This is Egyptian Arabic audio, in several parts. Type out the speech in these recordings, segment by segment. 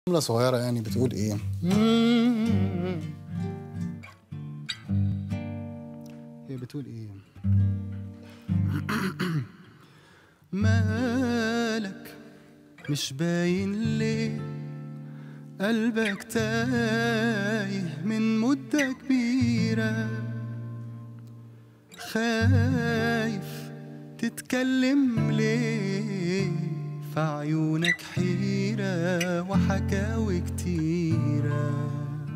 جملة صغيرة يعني بتقول إيه؟ هي بتقول إيه؟ مالك مش باين ليه قلبك تايه من مدة كبيرة خايف تتكلم ليه في عيونك حيرة وحكاوي كتيرة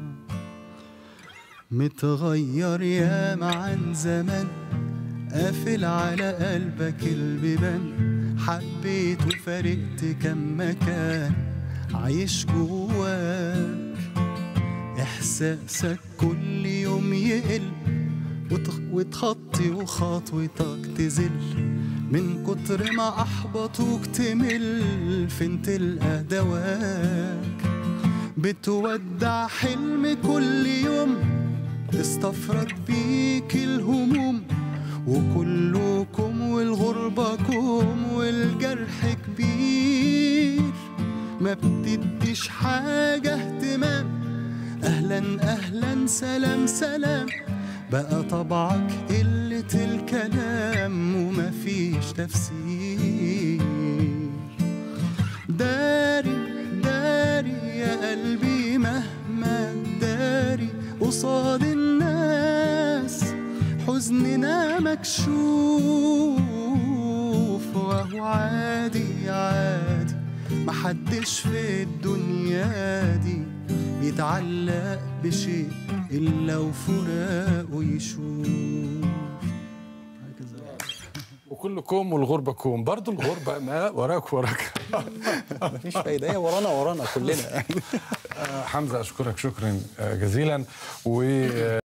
متغير ياما عن زمان قافل على قلبك البيبان حبيت وفارقت كم مكان عايش جواك إحساسك كل يوم يقل وتخ- وتخطي وخطوتك تزل من كتر ما أحبطوك تمل فين تلقى دواك بتودع حلم كل يوم تستفرد بيك الهموم وكلكم والغربة كوم والجرح كبير ما بتديش حاجة اهتمام أهلا أهلا سلام سلام بقى طبعك قلة الكلام ومفيش تفسير داري داري يا قلبي مهما داري قصاد الناس حزننا مكشوف وهو عادي عادي محدش في الدنيا دي بيتعلق بشيء إلا وفراقه يشوف هكذا وكل كوم والغربة كوم برضو الغربة ما وراك وراك مفيش فايدة هي ورانا ورانا كلنا آه، حمزة أشكرك شكرا آه، جزيلا و